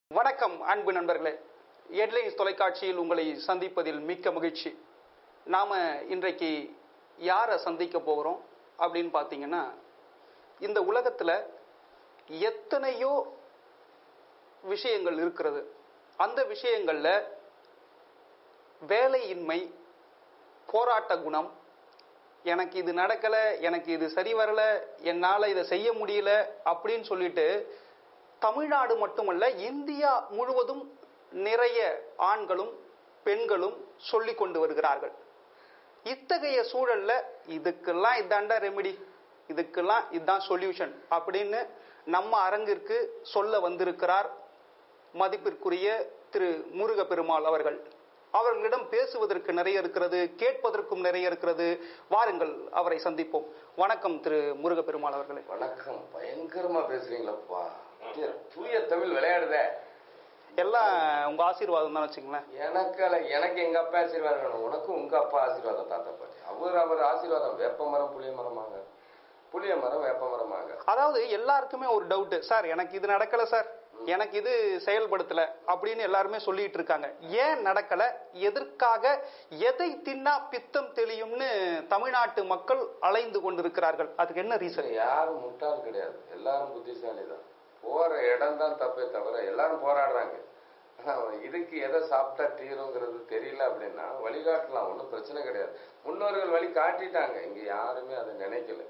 வணக்கம் அன்பு நண்பர்களே ஹெட்லைன்ஸ் தொலைக்காட்சியில் உங்களை சந்திப்பதில் மிக்க மகிழ்ச்சி நாம இன்றைக்கு யாரை சந்திக்க போகிறோம் அப்படின்னு பார்த்தீங்கன்னா இந்த உலகத்தில் எத்தனையோ விஷயங்கள் இருக்கிறது அந்த விஷயங்களில் வேலையின்மை போராட்ட குணம் எனக்கு இது நடக்கலை எனக்கு இது சரி வரல என்னால் இதை செய்ய முடியல அப்படின்னு சொல்லிட்டு தமிழ்நாடு மட்டுமல்ல இந்தியா முழுவதும் நிறைய ஆண்களும் பெண்களும் சொல்லி கொண்டு வருகிறார்கள் இத்தகைய சூழல்ல இதுக்கெல்லாம் இதாண்டா ரெமெடி இதுக்கெல்லாம் இதுதான் சொல்யூஷன் அப்படின்னு நம்ம அரங்கிற்கு சொல்ல வந்திருக்கிறார் மதிப்பிற்குரிய திரு முருக பெருமாள் அவர்கள் அவர்களிடம் பேசுவதற்கு நிறைய இருக்கிறது கேட்பதற்கும் நிறைய இருக்கிறது வாருங்கள் அவரை சந்திப்போம் வணக்கம் திரு முருக பெருமாள் அவர்களே வணக்கம் பயங்கரமா பேசுறீங்களப்பா தூய தமிழ் விளையாடுதே எல்லாம் உங்க ஆசீர்வாதம் தான் வச்சுங்களேன் எனக்கு அல்ல எனக்கு எங்க அப்பா ஆசீர்வாதம் வேணும் உனக்கும் உங்க அப்பா ஆசீர்வாதம் தாத்தா பாட்டி அவர் அவர் ஆசீர்வாதம் வேப்ப மரம் புளிய மரமாங்க புளிய மரம் வேப்ப மரமாங்க அதாவது எல்லாருக்குமே ஒரு டவுட் சார் எனக்கு இது நடக்கல சார் எனக்கு இது செயல்படுத்தல அப்படின்னு எல்லாருமே சொல்லிட்டு இருக்காங்க ஏன் நடக்கல எதற்காக எதை தின்னா பித்தம் தெளியும்னு தமிழ்நாட்டு மக்கள் அலைந்து கொண்டிருக்கிறார்கள் அதுக்கு என்ன ரீசன் யாரும் முட்டாள் கிடையாது எல்லாரும் புத்திசாலி தான் போற இடம் தான் தப்பே தவிர எல்லாரும் போராடுறாங்க ஆனா, இதுக்கு எதை சாப்பிட்டா தீருங்கிறது தெரியல அப்படின்னா வழிகாட்டலாம் ஒன்றும் பிரச்சனை கிடையாது முன்னோர்கள் வழி காட்டிட்டாங்க இங்க யாருமே அதை நினைக்கல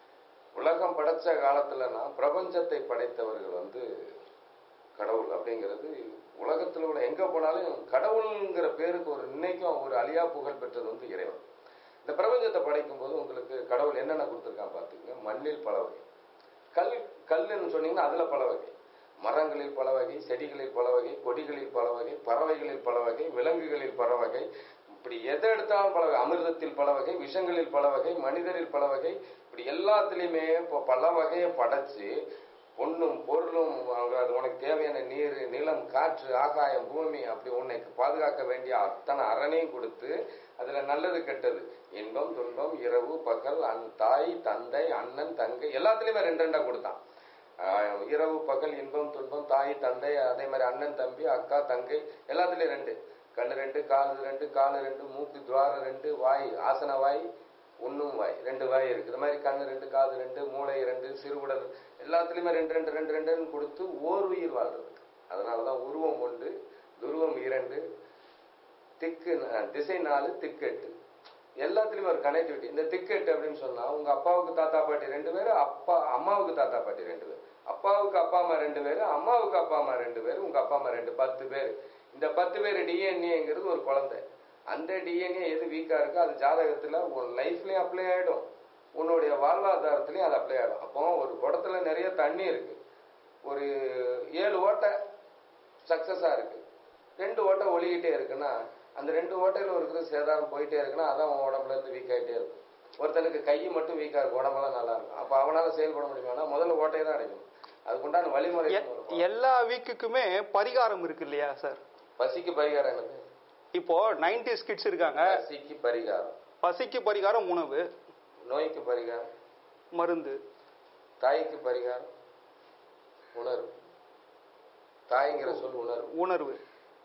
உலகம் படைச்ச காலத்துலனா பிரபஞ்சத்தை படைத்தவர்கள் வந்து கடவுள் அப்படிங்கிறது உலகத்தில் உள்ள எங்க போனாலும் கடவுளுங்கிற பேருக்கு ஒரு இன்னைக்கும் ஒரு அழியா புகழ் பெற்றது வந்து இறைவன் இந்த பிரபஞ்சத்தை படைக்கும் போது உங்களுக்கு கடவுள் என்னென்ன கொடுத்துருக்கான் பார்த்துக்கங்க மண்ணில் பல வகை கல் கல்லுன்னு சொன்னீங்கன்னா அதுல பல வகை மரங்களில் பல வகை செடிகளில் பல வகை கொடிகளில் பல வகை பறவைகளில் பல வகை விலங்குகளில் பல வகை இப்படி எதை எடுத்தாலும் பல வகை அமிர்தத்தில் பல வகை விஷங்களில் பல வகை மனிதரில் பல வகை இப்படி எல்லாத்துலேயுமே இப்போ பல வகையை படைச்சு பொண்ணும் பொருளும் அவங்க அது உனக்கு தேவையான நீர் நிலம் காற்று ஆகாயம் பூமி அப்படி உன்னை பாதுகாக்க வேண்டிய அத்தனை அரணையும் கொடுத்து அதுல நல்லது கெட்டது இன்பம் துன்பம் இரவு பகல் அன் தாய் தந்தை அண்ணன் தங்கை எல்லாத்துலயுமே ரெண்டு ரெண்டா கொடுத்தான் ஆஹ் இரவு பகல் இன்பம் துன்பம் தாய் தந்தை அதே மாதிரி அண்ணன் தம்பி அக்கா தங்கை எல்லாத்துலயும் ரெண்டு கண்ணு ரெண்டு காலு ரெண்டு காலு ரெண்டு மூக்கு துவாரம் ரெண்டு வாய் ஆசன வாய் உண்ணும் வாய் ரெண்டு வாய் இருக்கு இந்த மாதிரி கண்ணு ரெண்டு காது ரெண்டு மூளை ரெண்டு சிறுகுடல் எல்லாத்துலயுமே ரெண்டு ரெண்டு ரெண்டு ரெண்டுன்னு கொடுத்து ஓர் உயிர் வாழ்றது அதனாலதான் உருவம் ஒன்று துருவம் இரண்டு திக்கு ந- திசை நாலு திக்கு எட்டு எல்லாத்துலயுமே ஒரு கனெக்டிவிட்டி இந்த திக்கு எட்டு அப்படின்னு சொன்னா உங்க அப்பாவுக்கு தாத்தா பாட்டி ரெண்டு பேரு அப்பா அம்மாவுக்கு தாத்தா பாட்டி ரெண்டு பேர் அப்பாவுக்கு அப்பா அம்மா ரெண்டு பேரு அம்மாவுக்கு அப்பா அம்மா ரெண்டு பேரு உங்க அப்பா அம்மா ரெண்டு பத்து பேர் இந்த பத்து பேர் டிஎன்ஏங்கிறது ஒரு குழந்தை அந்த டிஎன்ஏ எது வீக்கா இருக்கோ அது ஜாதகத்துல உன் லைஃப்லயும் அப்ளை ஆயிடும் உன்னுடைய வாழ்வாதாரத்திலயும் அது அப்ளை ஆயிடும் அப்போ ஒரு குடத்துல நிறைய தண்ணி இருக்கு ஒரு ஏழு ஓட்டை சக்சஸா இருக்கு ரெண்டு ஓட்டை ஒளிகிட்டே இருக்குன்னா அந்த ரெண்டு ஓட்டையில இருக்கிற சேதாரம் போயிட்டே இருக்குன்னா அதான் உன் உடம்புல இருந்து வீக் ஆயிட்டே இருக்கும் ஒருத்தனுக்கு கை மட்டும் வீக்கா இருக்கும் உடம்பெல்லாம் நல்லா இருக்கும் அப்ப அவனால செயல்பட முடியுமானா முதல்ல ஓட்டையை தான் அடைக்கணும் அதுக்குண்டான வழிமுறை எ- எல்லா வீக்குக்குமே பரிகாரம் இருக்கு இல்லையா சார் பசிக்கு பரிகாரம் என்னது இப்போ 90s கிட்ஸ் இருக்காங்க பசிக்கு பரிகாரம் பசிக்கு பரிகாரம் உணவு நோய்க்கு பரிகாரம் மருந்து தாய்க்கு பரிகாரம் உணர்வு தாய்ங்கிற சொல் உணர்வு உணர்வு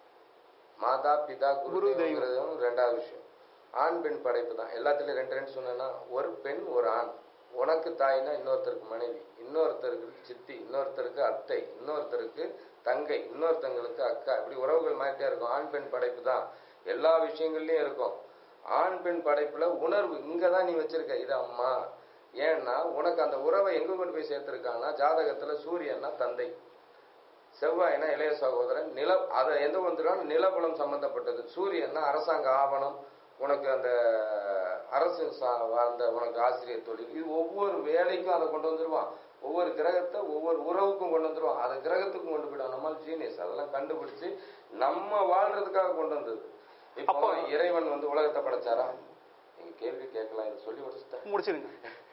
மாதா பிதா குரு குரு தெய்வம். தெய்வங்கிறதும் ரெண்டாவது விஷயம் ஆண் பெண் படைப்பு தான் எல்லாத்துலயும் ரெண்டு ரெண்டு சொன்னேன்னா ஒரு பெண் ஒரு ஆண் உனக்கு தாய்னா இன்னொருத்தருக்கு மனைவி இன்னொருத்தருக்கு சித்தி இன்னொருத்தருக்கு அத்தை இன்னொருத்தருக்கு தங்கை இன்னொருத்தங்களுக்கு அக்கா இப்படி உறவுகள் மாறிட்டே இருக்கும் ஆண் பெண் படைப்பு தான் எல்லா விஷயங்கள்லயும் இருக்கும் ஆண் பெண் படைப்புல உணர்வு இங்கதான் நீ வச்சிருக்க இது அம்மா ஏன்னா உனக்கு அந்த உறவை எங்க கொண்டு போய் சேர்த்திருக்காங்கன்னா ஜாதகத்துல சூரியன்னா தந்தை செவ்வாய்னா இளைய சகோதரன் நில அதை எந்த வந்துடும் நிலபுலம் சம்பந்தப்பட்டது சூரியன்னா அரசாங்க ஆவணம் உனக்கு அந்த அரசு சா- வாழ்ந்த உனக்கு ஆசிரியர் தொழில் இது ஒவ்வொரு வேலைக்கும் அதை கொண்டு வந்துருவான் ஒவ்வொரு கிரகத்தை ஒவ்வொரு உறவுக்கும் கொண்டு வந்துருவான் அதை கிரகத்துக்கும் கொண்டு போயிடும் நம்ம ஜீனியஸ் அதெல்லாம் கண்டுபிடிச்சு நம்ம வாழ்றதுக்காக கொண்டு வந்தது இப்போ அப்போ- இறைவன் வந்து உலகத்தை படைச்சாரா நீங்க கேள்வி கேட்கலாம் இதை சொல்லி முடிச்சுட்டேன் முடிச்சிருங்க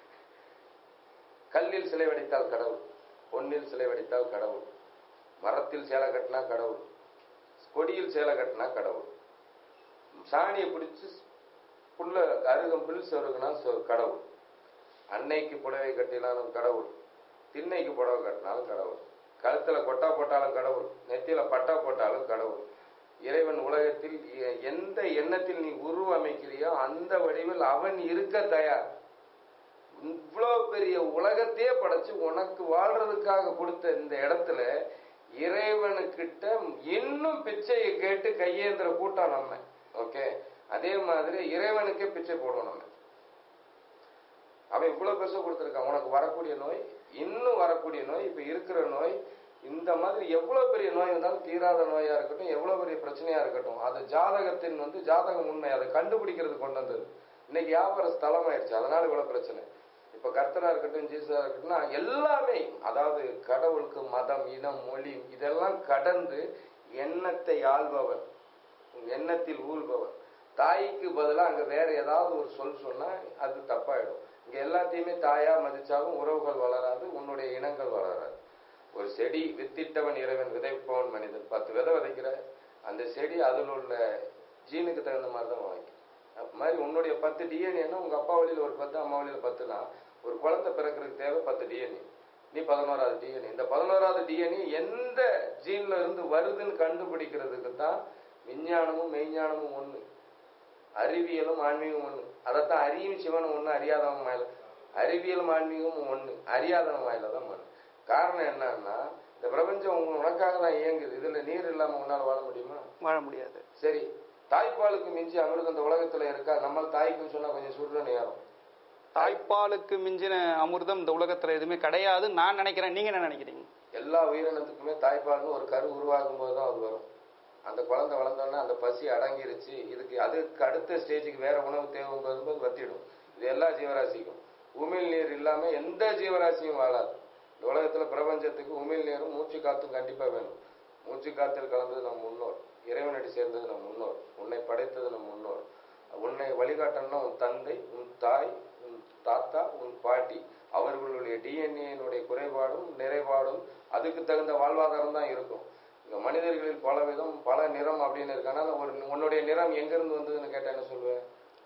கல்லில் சிலை வடித்தால் கடவுள் பொன்னில் சிலை வடித்தால் கடவுள் மரத்தில் சேலை கட்டினா கடவுள் கொடியில் சேலை கட்டினா கடவுள் சாணியை பிடிச்சு புல்ல அருகம் புல் சொருகுனா சொ- கடவுள் அன்னைக்கு புடவை கட்டினாலும் கடவுள் திண்ணைக்கு புடவை கட்டினாலும் கடவுள் கழுத்துல கொட்டா போட்டாலும் கடவுள் நெத்தியில பட்டா போட்டாலும் கடவுள் இறைவன் உலகத்தில் எ- எந்த எண்ணத்தில் நீ உருவமைக்கிறியோ அந்த வடிவில் அவன் இருக்க தயார் இவ்வளவு பெரிய உலகத்தையே படைச்சு உனக்கு வாழ்றதுக்காக கொடுத்த இந்த இடத்துல இறைவனுக்கிட்ட இன்னும் பிச்சையை கேட்டு கையேந்திர கூட்டம் நம்ம ஓகே அதே மாதிரி இறைவனுக்கே பிச்சை போடுவோம் நம்ம அவன் இவ்வளவு பெருசா கொடுத்துருக்கான் உனக்கு வரக்கூடிய நோய் இன்னும் வரக்கூடிய நோய் இப்ப இருக்கிற நோய் இந்த மாதிரி எவ்வளவு பெரிய நோய் இருந்தாலும் தீராத நோயா இருக்கட்டும் எவ்வளவு பெரிய பிரச்சனையா இருக்கட்டும் அது ஜாதகத்தின் வந்து ஜாதகம் உண்மை அதை கண்டுபிடிக்கிறது கொண்டு வந்தது இன்னைக்கு வியாபார ஸ்தலம் ஆயிடுச்சு அதனால இவ்வளவு பிரச்சனை இப்ப கர்த்தரா இருக்கட்டும் ஜீசஸா இருக்கட்டும்னா எல்லாமே அதாவது கடவுளுக்கு மதம் இனம் மொழி இதெல்லாம் கடந்து எண்ணத்தை ஆள்பவன் உன் எண்ணத்தில் ஊழ்பவன் தாய்க்கு பதிலா அங்க வேற ஏதாவது ஒரு சொல் சொன்னா அது தப்பாயிடும் இங்க எல்லாத்தையுமே தாயா மதிச்சாலும் உறவுகள் வளராது உன்னுடைய இனங்கள் வளராது ஒரு செடி வித்திட்டவன் இறைவன் விதைப்பவன் மனிதன் பத்து விதை விதைக்கிற அந்த செடி அதில் உள்ள ஜீனுக்கு தகுந்த மாதிரி தான் வாங்கி அது மாதிரி உன்னுடைய பத்து டிஎன்ஏன்னா உங்க அப்பா வழியில் ஒரு பத்து அம்மா வழியில் பத்துனா ஒரு குழந்தை பிறக்கிறதுக்கு தேவை பத்து டிஎன்ஏ நீ பதினோராவது டிஎன்ஏ இந்த பதினோராவது டிஎன்ஏ எந்த ஜீன்ல இருந்து வருதுன்னு கண்டுபிடிக்கிறதுக்கு தான் விஞ்ஞானமும் மெய்ஞானமும் ஒண்ணு அறிவியலும் ஆன்மீகமும் ஒண்ணு அதைத்தான் அறியும் சிவனும் ஒண்ணு அறியாதவன் மேல அறிவியலும் ஆன்மீகமும் ஒண்ணு அறியாதவன் வாயில தான் மண் காரணம் என்னன்னா இந்த பிரபஞ்சம் உங்க- உனக்காக தான் இயங்குது இதுல நீர் இல்லாம உன்னால வாழ முடியுமா வாழ முடியாது சரி தாய்ப்பாலுக்கு மிஞ்சி அமிர்தம் இந்த உலகத்துல இருக்கா நம்ம தாய்க்குன்னு சொன்னா கொஞ்சம் சுடுற நேரம் தாய்ப்பாலுக்கு மிஞ்சின அமிர்தம் இந்த உலகத்துல எதுவுமே கிடையாதுன்னு நான் நினைக்கிறேன் நீங்க என்ன நினைக்கிறீங்க எல்லா உயிரினத்துக்குமே தாய்ப்பால்னு ஒரு கரு உருவாகும் போது தான் அது வரும் அந்த குழந்தை வளர்ந்தோன்னா அந்த பசி அடங்கிருச்சு இதுக்கு அதுக்கு அடுத்த ஸ்டேஜுக்கு வேற உணவு தேவைங்கிறது போது வத்திடும் இது எல்லா ஜீவராசிக்கும் உமிழ் நீர் இல்லாம எந்த ஜீவராசியும் வாழாது இந்த உலகத்துல பிரபஞ்சத்துக்கு உமிழ் நீரும் மூச்சு காத்தும் கண்டிப்பா வேணும் மூச்சு காத்தில் கலந்தது நம் முன்னோர் இறைவனடி சேர்ந்தது நம் முன்னோர் உன்னை படைத்தது நம் முன்னோர் உன்னை வழிகாட்டணும்னா உன் தந்தை உன் தாய் உன் தாத்தா உன் பாட்டி அவர்களுடைய டிஎன்ஏனுடைய குறைபாடும் நிறைபாடும் அதுக்கு தகுந்த வாழ்வாதாரம் தான் இருக்கும் இங்க மனிதர்களில் பல விதம் பல நிறம் அப்படின்னு இருக்கானா ஒரு உன்னுடைய நிறம் எங்க இருந்து வந்ததுன்னு கேட்டா என்ன சொல்லுவேன்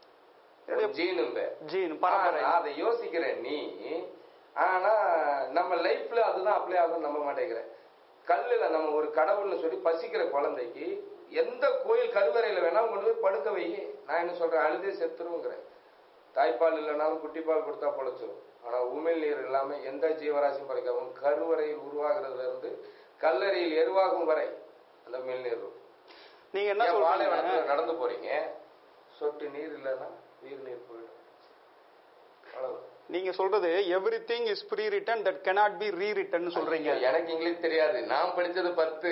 ஜீனும்ப ஜீன் பரம்பரை ஆனா, அதை யோசிக்கிறேன் நீ ஆனா நம்ம லைஃப்ல அதுதான் அப்ளை ஆகும் நம்ப மாட்டேங்கிறேன் கல்லுல நம்ம ஒரு கடவுள்னு சொல்லி பசிக்கிற குழந்தைக்கு எந்த கோயில் கருவறையில வேணாலும் கொண்டு போய் படுக்க வை நான் என்ன சொல்றேன் அழுதே செத்துருங்கிறேன் தாய்ப்பால் இல்லைனாலும் குட்டிப்பால் கொடுத்தா பொழைச்சிரும் ஆனா உமிழ் நீர் இல்லாம எந்த ஜீவராசியும் படைக்காம உன் கருவறையில் உருவாகிறதுல இருந்து கல்லறையில் எருவாகும் வரை அந்த உமிழ் நீர் இருக்கும். நீங்க என்ன ஏன் சொல்றீங்க பாலைவனத்துல நடந்து போறீங்க சொட்டு நீர் இல்லைன்னா நீர் நீர் போயிடும் அவ்வளவுதான் நீங்க சொல்றது everything is pre return that cannot be re return சொல்றீங்க ஐயோ, எனக்கு இங்கிலீஷ் தெரியாது நான் படிச்சது பத்து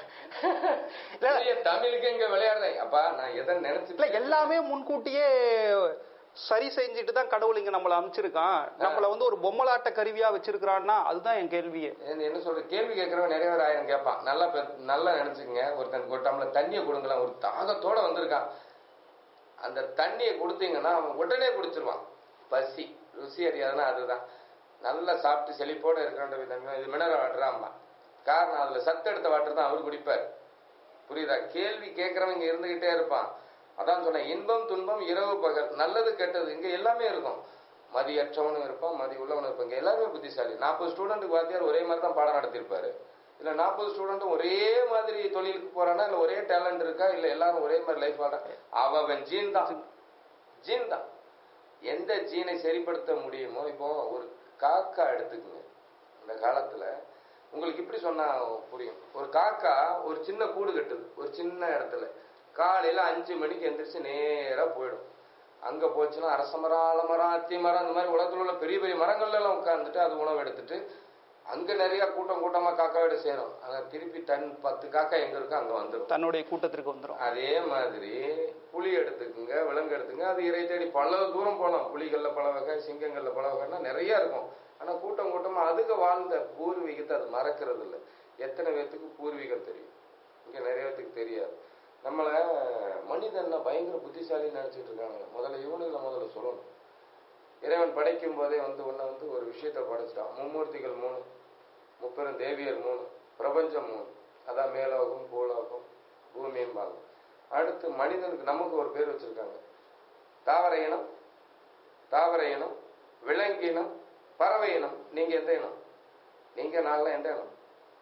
இல்ல, தமிழுக்கு இங்க விளையாடுறேன் அப்பா நான் எதை இல்ல நினைச்சு எல்லாமே முன்கூட்டியே சரி செஞ்சுட்டு தான் கடவுள் இங்க நம்மள அமைச்சிருக்கான் நம்மள வந்து ஒரு பொம்மலாட்ட கருவியா வச்சிருக்கிறான்னா அதுதான் என் கேள்வியே என்ன என்ன சொல்ற கேள்வி கேட்கறவன் நிறைய பேர் ஆயிரம் கேட்பான் நல்லா பெ- நல்லா நினைச்சுக்கங்க ஒருத்தன் ஒரு டம்ளர் தண்ணியை கொடுங்களேன் ஒரு தாகத்தோட வந்திருக்கான் அந்த தண்ணியை கொடுத்தீங்கன்னா அவன் உடனே குடிச்சிருவான் பசி ருசி அறியாதுன்னா அதுதான் நல்லா சாப்பிட்டு செழிப்போட இருக்கின்ற தன்மை இது மினரல் வாட்டர் ஆமா காரணம் அதுல சத்து எடுத்த வாட்டர் தான் அவர் குடிப்பார் புரியுதா கேள்வி கேட்கறவங்க இருந்துகிட்டே இருப்பான் அதான் சொன்னேன் இன்பம் துன்பம் இரவு பகல் நல்லது கெட்டது இங்க எல்லாமே இருக்கும் மதியற்றவனும் இருப்பான் மதி உள்ளவனும் இருப்பான் இங்க எல்லாருமே புத்திசாலி நாற்பது ஸ்டூடெண்ட்டுக்கு வாத்தியார் ஒரே மாதிரி தான் பாடம் நடத்திருப்பாரு இல்ல நாற்பது ஸ்டூடெண்ட்டும் ஒரே மாதிரி தொழிலுக்கு போறானா இல்ல ஒரே டேலண்ட் இருக்கா இல்ல எல்லாரும் ஒரே மாதிரி லைஃப் ஆட அவன் ஜீன் தான் ஜீன் தான் எந்த ஜீனை சரிப்படுத்த முடியுமோ இப்போ ஒரு காக்கா எடுத்துக்கங்க அந்த காலத்துல உங்களுக்கு இப்படி சொன்னா புரியும் ஒரு காக்கா ஒரு சின்ன கூடு கட்டுது ஒரு சின்ன இடத்துல காலையில அஞ்சு மணிக்கு எந்திரிச்சு நேரா போயிடும் அங்க போச்சுன்னா அரச மரம் ஆலமரம் அத்தி மரம் அந்த மாதிரி உலகத்துல உள்ள பெரிய பெரிய மரங்கள்ல எல்லாம் உட்கார்ந்துட்டு அது உணவு எடுத்துட்டு அங்க நிறைய கூட்டம் கூட்டமா காக்காவோட சேரும் அங்க திருப்பி டன் பத்து காக்கா எங்க இருக்கோ அங்க வந்துடும் தன்னுடைய கூட்டத்திற்கு வந்துரும் அதே மாதிரி புலி எடுத்துக்குங்க விலங்கு எடுத்துங்க அது இறை தேடி பல தூரம் போகலாம் புலிகள்ல பல வகை சிங்கங்கள்ல பல வகைன்னா நிறைய இருக்கும் ஆனா கூட்டம் கூட்டமா அதுக்கு வாழ்ந்த பூர்வீகத்தை அது மறக்கிறது இல்ல எத்தனை பேர்த்துக்கு பூர்வீகம் தெரியும் இங்க நிறைய பேர்த்துக்கு தெரியாது நம்மள மனிதன்னா பயங்கர புத்திசாலின்னு நினைச்சிட்டு இருக்காங்க முதல்ல இவனுங்களை முதல்ல சொல்லணும் இறைவன் படைக்கும் போதே வந்து உன்னை வந்து ஒரு விஷயத்தை படைச்சிட்டான் மும்மூர்த்திகள் மூணு முப்பெரும் தேவியர் மூணு பிரபஞ்சம் மூணு அதான் மேலோகம் பூலோகம் பூமிம்பாங்க அடுத்து மனிதனுக்கு நமக்கு ஒரு பேர் வச்சிருக்காங்க தாவர இனம் தாவர இனம் விலங்கு இனம் பறவை இனம் நீங்க எந்த இனம் நீங்க நான்லாம் எந்த இனம்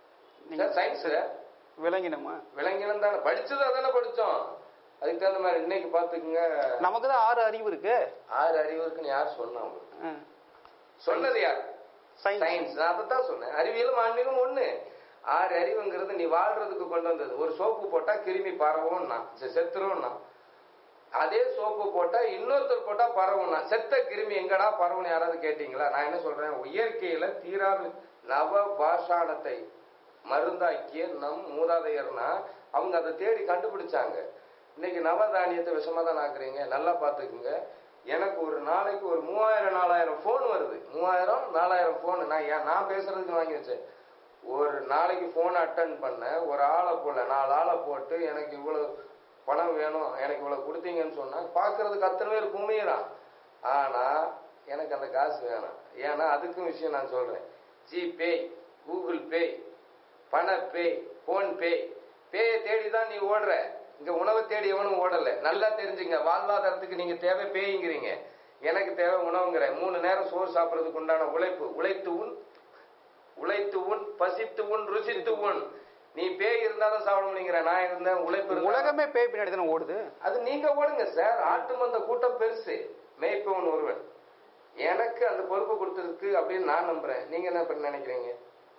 நீங்க சயின்ஸ் விளங்கினோமா விலங்கினம் தானே படிச்சது அதானே படிச்சோம் அதுக்கு தகுந்த மாதிரி இன்னைக்கு பாத்துக்குங்க நமக்கு தான் ஆறு அறிவு இருக்கு ஆறு அறிவு இருக்குன்னு யார் சொன்னா உங்களுக்கு ம். சொன்னது யார் சயின்ஸ் சயின்ஸ் நான் அதைத்தான் சொன்னேன் அறிவியலும் ஆன்மீகம் ஒண்ணு ஆறு அறிவுங்கிறது நீ வாழ்றதுக்கு கொண்டு வந்தது ஒரு சோப்பு போட்டா கிருமி பரவும்னா செ- செத்துரும்னா அதே சோப்பு போட்டா இன்னொருத்தர் போட்டா பரவும்னா செத்த கிருமி எங்கடா பரவும்னு யாராவது கேட்டீங்களா நான் என்ன சொல்றேன் இயற்கையில தீராத நவ பாஷாணத்தை மருந்தாக்கிய நம் மூதாதையர்னா அவங்க அதை தேடி கண்டுபிடிச்சாங்க இன்னைக்கு நவதானியத்தை விஷமா தான் ஆக்குறீங்க நல்லா பாத்துக்குங்க எனக்கு ஒரு நாளைக்கு ஒரு மூவாயிரம் நாலாயிரம் ஃபோன் வருது மூவாயிரம் நாலாயிரம் ஃபோன் நான் ஏன் நான் பேசுறதுக்கு வாங்கி வச்சேன் ஒரு நாளைக்கு ஃபோன் அட்டன் பண்ண ஒரு ஆளை போல நாலு ஆளை போட்டு எனக்கு இவ்வளவு பணம் வேணும் எனக்கு இவ்வளவு கொடுத்தீங்கன்னு சொன்னா பாக்குறதுக்கு அத்தனை பேர் குமியிறான் ஆனா எனக்கு அந்த காசு வேணாம் ஏன்னா அதுக்கும் விஷயம் நான் சொல்றேன் ஜிபே கூகுள் பே பணப்பே போன் பே பேயை தேடி தான் நீ ஓடுற இங்க உணவை தேடி எவனும் ஓடல நல்லா தெரிஞ்சுங்க வாழ்வாதாரத்துக்கு நீங்க தேவை பேய்ங்கிறீங்க எனக்கு தேவை உணவுங்கிற மூணு நேரம் சோறு சாப்பிடறதுக்கு உண்டான உழைப்பு உழைத்து உன் உழைத்து உன் பசித்து உன் ருசித்து உன் நீ பேய் இருந்தாதான் சாப்பிட முடியுங்கிற நான் இருந்தேன் உழைப்பு இருந்தா- உலகமே பேய் பின்னாடி தானே ஓடுது அது நீங்க ஓடுங்க சார் ஆட்டு மந்த கூட்டம் பெருசு மேய்ப்பவன் ஒருவன் எனக்கு அந்த பொறுப்பு கொடுத்திருக்கு அப்படின்னு நான் நம்புறேன் நீங்க என்ன பண்ண நினைக்கிறீங்க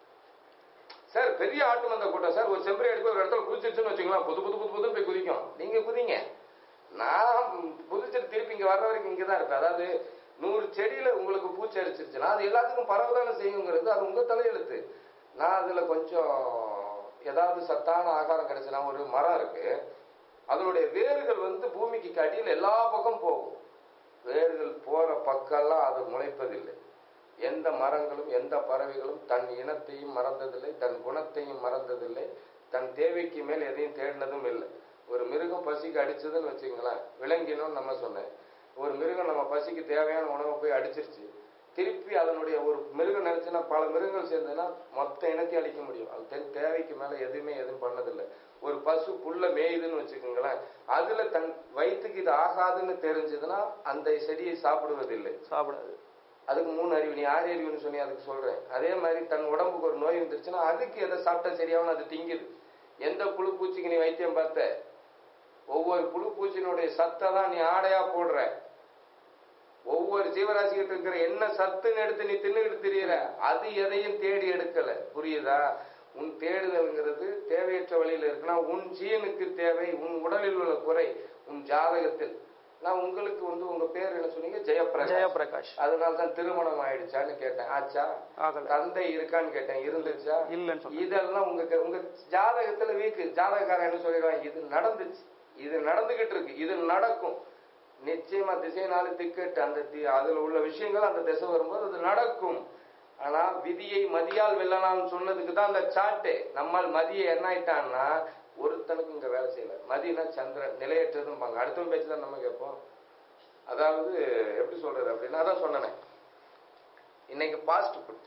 சார் பெரிய ஆட்டு மந்த கூட்டம் சார் ஒரு செம்பரி எடுக்க ஒரு இடத்துல குதிச்சிருச்சுன்னு வச்சுக்கலாம் புது புது புது புதுன்னு போய் குதிக்கும் நீங்க குதிங்க நான் குதிச்சிட்டு திருப்பி இங்க வர்ற வரைக்கும் இங்க தான் இருப்பேன் அதாவது நூறு செடியில உங்களுக்கு பூச்சி அரிச்சிருச்சுன்னா அது எல்லாத்துக்கும் பரவதானே செய்யுங்கிறது அது உங்க தலையெழுத்து நான் அதுல கொஞ்சம் ஏதாவது சத்தான ஆகாரம் கிடைச்சுன்னா ஒரு மரம் இருக்கு அதனுடைய வேர்கள் வந்து பூமிக்கு அடியில் எல்லா பக்கம் போகும் வேர்கள் போற பக்கம்லாம் அது முளைப்பதில்லை எந்த மரங்களும் எந்த பறவைகளும் தன் இனத்தையும் மறந்ததில்லை தன் குணத்தையும் மறந்ததில்லை தன் தேவைக்கு மேல் எதையும் தேடினதும் இல்லை ஒரு மிருகம் பசிக்கு அடிச்சதுன்னு வச்சுங்களேன் விலங்கினோம்னு நம்ம சொன்னேன் ஒரு மிருகம் நம்ம பசிக்கு தேவையான உணவை போய் அடிச்சிருச்சு திருப்பி அதனுடைய ஒரு மிருகம் நினைச்சுன்னா பல மிருகங்கள் சேர்ந்துன்னா மொத்த இனத்தையும் அழிக்க முடியும் அது தென் தேவைக்கு மேல எதுவுமே எதுவும் பண்ணதில்லை ஒரு பசு புல்ல மேயுதுன்னு வச்சுக்கோங்களேன் அதுல தன் வயிற்றுக்கு இது ஆகாதுன்னு தெரிஞ்சதுன்னா அந்த செடியை சாப்பிடுவதில்லை சாப்பிடாது அதுக்கு மூணு அறிவு நீ ஆறு அறிவுன்னு சொல்லி அதுக்கு சொல்றேன் அதே மாதிரி தன் உடம்புக்கு ஒரு நோய் வந்துருச்சுன்னா அதுக்கு எதை சாப்பிட்டா சரியாகும் அது திங்குது எந்த புழு பூச்சிக்கு நீ வைத்தியம் பார்த்த ஒவ்வொரு புழு பூச்சியினுடைய சத்தை தான் நீ ஆடையா போடுற ஒவ்வொரு ஜீவராசிகிட்ட இருக்கிற என்ன சத்துன்னு எடுத்து நீ தின்னுகிட்டு தெரியற அது எதையும் தேடி எடுக்கல புரியுதா உன் தேடுதல்ங்கிறது தேவையற்ற வழியில இருக்குன்னா உன் ஜீனுக்கு தேவை உன் உடலில் உள்ள குறை உன் ஜாதகத்தில் நான் உங்களுக்கு வந்து உங்க பேர் என்ன சொன்னீங்க ஜெயப்பிரகாஷ் ஜெயபிரகாஷ் அதனால தான் திருமணம் ஆயிடுச்சான்னு கேட்டேன் ஆச்சா ஆகல தந்தை இருக்கான்னு கேட்டேன் இருந்துச்சா இல்லைன்னு சொன்னேன் இதெல்லாம் உங்க க- உங்க ஜாதகத்துல வீக்கு ஜாதகக்காரன் என்ன சொல்லிடுவான் இது நடந்துச்சு இது நடந்துகிட்டு இருக்கு இது நடக்கும் நிச்சயமா திசை நாலு திக்கெட்டு அந்த தி- அதுல உள்ள விஷயங்கள் அந்த திசை வரும்போது அது நடக்கும் ஆனா விதியை மதியால் வெல்லலாம்னு சொன்னதுக்கு தான் அந்த சாட்டு நம்மால் மதியை என்ன ஆயிட்டான்னா ஒருத்தனுக்கும் இங்க வேலை செய்யல மதினா சந்திரன் நிலையற்றதும்பாங்க அடுத்தவன் பேச்சு தான் நம்ம கேட்போம் அதாவது எப்படி சொல்றது அப்படின்னா அதான் சொன்னேனே இன்னைக்கு பாஸ்ட் ஃபுட்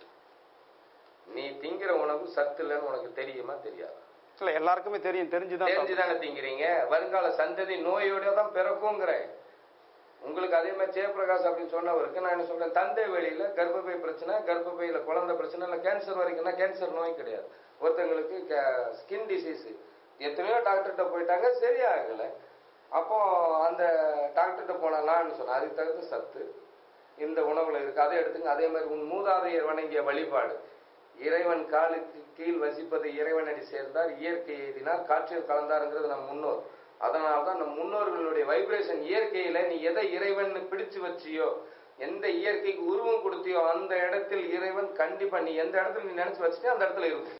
நீ திங்கிற உணவு சத்து இல்லைன்னு உனக்கு தெரியுமா தெரியாது இல்ல எல்லாருக்குமே தெரியும் தெரிஞ்சுதான் சாப்பிடுறோம். தெரிஞ்சுதானே திங்கிறீங்க வருங்கால சந்ததி நோயோட தான் பிறக்குங்கிறேன் உங்களுக்கு அதே மாதிரி ஜெயபிரகாஷ் அப்படின்னு சொன்னவருக்கு நான் என்ன சொல்றேன் தந்தை வழியில கர்ப்பப்பை பிரச்சனை கர்ப்பப்பையில குழந்தை பிரச்சனை இல்ல கேன்சர் வரைக்கும்னா கேன்சர் நோய் கிடையாது ஒருத்தங்களுக்கு ஸ்கின் டிசீஸ் எத்தனையோ டாக்டர்கிட்ட போயிட்டாங்க சரியாகல அப்போ அந்த டாக்டர்கிட்ட போனாலான்னு சொன்னேன் அதுக்கு தகுந்த சத்து இந்த உணவுல இருக்கு அதை எடுத்துங்க அதே மாதிரி உன் மூதாதையர் வணங்கிய வழிபாடு இறைவன் காலுக்கு கீழ் வசிப்பது இறைவனடி சேர்ந்தார் இயற்கை எய்தினார் காற்றில் கலந்தாருங்கிறது நம் முன்னோர் அதனால்தான் நம் முன்னோர்களுடைய வைப்ரேஷன் இயற்கையில நீ எதை இறைவன் பிடிச்சு வச்சியோ எந்த இயற்கைக்கு உருவம் கொடுத்தியோ அந்த இடத்தில் இறைவன் கண்டிப்பா நீ எந்த இடத்துல நீ நினைச்சு வச்சுட்டே அந்த இடத்துல இருக்கும்